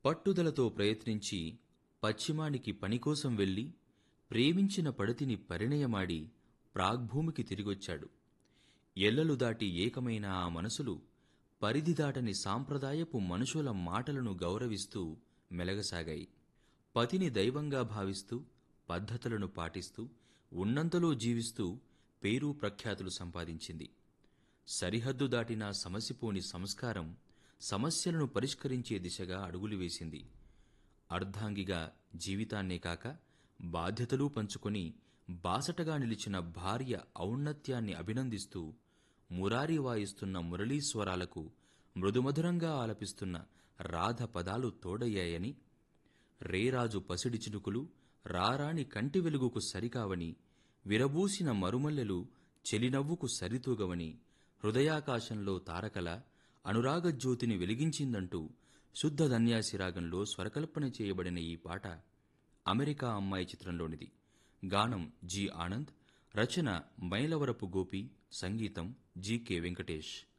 పట్టుదలతో ప్రయత్నించి పశ్చిమానికి పనికోసం వెళ్ళి ప్రేమించిన పడతిని పరిణయమాడి ప్రాగ్భూమికి తిరిగొచ్చాడు ఎల్లలు దాటి ఏకమైన ఆ మనసులు పరిధి దాటని సాంప్రదాయపు మనుషుల మాటలను గౌరవిస్తూ మెలగసాగాయి పతిని దైవంగా భావిస్తూ పద్ధతులను పాటిస్తూ ఉన్నంతలో జీవిస్తూ పేరు ప్రఖ్యాతులు సంపాదించింది సరిహద్దు దాటిన సమసిపోని సంస్కారం సమస్యలను పరిష్కరించే దిశగా అడుగులు వేసింది అర్ధాంగిగా జీవితాన్నే కాక బాధ్యతలు పంచుకొని బాసటగా నిలిచిన భార్య ఔన్నత్యాన్ని అభినందిస్తూ మురారి వాయిస్తున్న మురళీస్వరాలకు మృదుమధురంగా ఆలపిస్తున్న రాధ పదాలు తోడయ్యాయని రేరాజు పసిడి చినుకులు రారాని కంటి వెలుగుకు సరికావని విరబూసిన మరుమల్లెలు చెలినవ్వుకు సరితూగవని హృదయాకాశంలో తారకల అనురాగ జ్యోతిని వెలిగించిందంటూ శుద్ధ ధన్యాసి రాగంలో స్వరకల్పన చేయబడిన ఈ పాట అమెరికా అమ్మాయి చిత్రంలోనిది గానం జి ఆనంద్ రచన మైలవరపు గోపి సంగీతం జికే వెంకటేష్